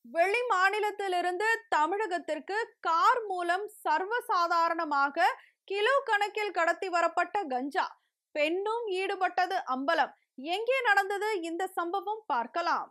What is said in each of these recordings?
வெளி மாநிலத்திலிருந்து தமிழகத்திற்கு கார் மூலம் சர்வசாதாரணமாக கிலோ கணக்கில் கடத்தி வரப்பட்ட கஞ்சா பெண்ணும் ஈடுபட்டது அம்பலம் எங்கே நடந்தது இந்த சம்பவம் பார்க்கலாம்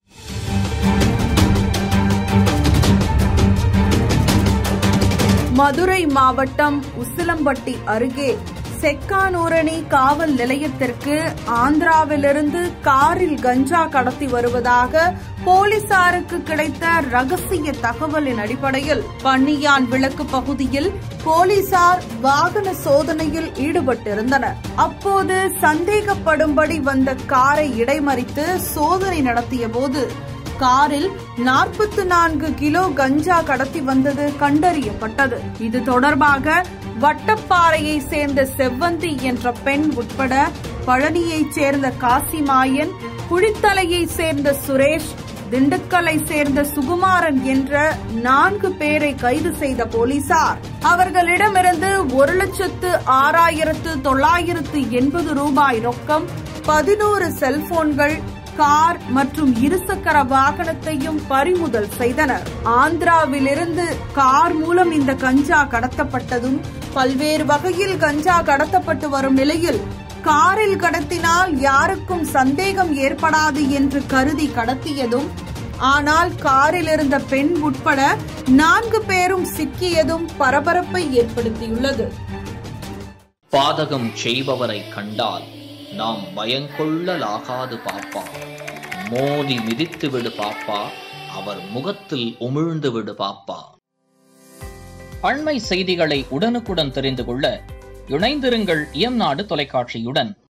மதுரை மாவட்டம் உசிலம்பட்டி அருகே செக்கானூரணி காவல் நிலையத்திற்கு ஆந்திராவிலிருந்து காரில் கஞ்சா கடத்தி வருவதாக போலீசாருக்கு கிடைத்த ரகசிய தகவலின் அடிப்படையில் பன்னியான் விளக்கு பகுதியில் போலீசார் வாகன சோதனையில் ஈடுபட்டிருந்தனர் அப்போது சந்தேகப்படும்படி வந்த காரை இடைமறித்து சோதனை நடத்திய போது காரில் நாற்பத்தி நான்கு கிலோ கஞ்சா கடத்தி வந்தது கண்டறியப்பட்டது இது தொடர்பாக வட்டப்பாறையை சேர்ந்த செவ்வந்தி என்ற பெண் உட்பட பழனியைச் சேர்ந்த காசிமாயன் குழித்தலையை சேர்ந்த சுரேஷ் திண்டுக்கலை சேர்ந்த சுகுமாரன் என்ற நான்கு பேரை கைது செய்த போலீசார் அவர்களிடமிருந்து ஒரு லட்சத்து ஆறாயிரத்து தொள்ளாயிரத்து எண்பது ரூபாய் ரொக்கம் பதினோரு செல்போன்கள் கார் மற்றும் இருசக்கர வாகனத்தையும் பறிமுதல் செய்தனர் ஆந்திராவிலிருந்து கார் மூலம் இந்த கஞ்சா கடத்தப்பட்டதும் பல்வேறு வகையில் கஞ்சா கடத்தப்பட்டு வரும் நிலையில் காரில் கடத்தினால் யாருக்கும் சந்தேகம் ஏற்படாது என்று கருதி கடத்தியதும் ஆனால் காரில் இருந்த பெண் உட்பட நான்கு பேரும் சிக்கியதும் பரபரப்பை ஏற்படுத்தியுள்ளது பாதகம் செய்பவரை கண்டால் நாம் பயங்கொள்ளலாகாது பாப்பா மோதி மிதித்து விடு பாப்பா அவர் முகத்தில் உமிழ்ந்து விடு பாப்பா அண்மை செய்திகளை உடனுக்குடன் தெரிந்து கொள்ள இணைந்திருங்கள் இயம்நாடு தொலைக்காட்சியுடன்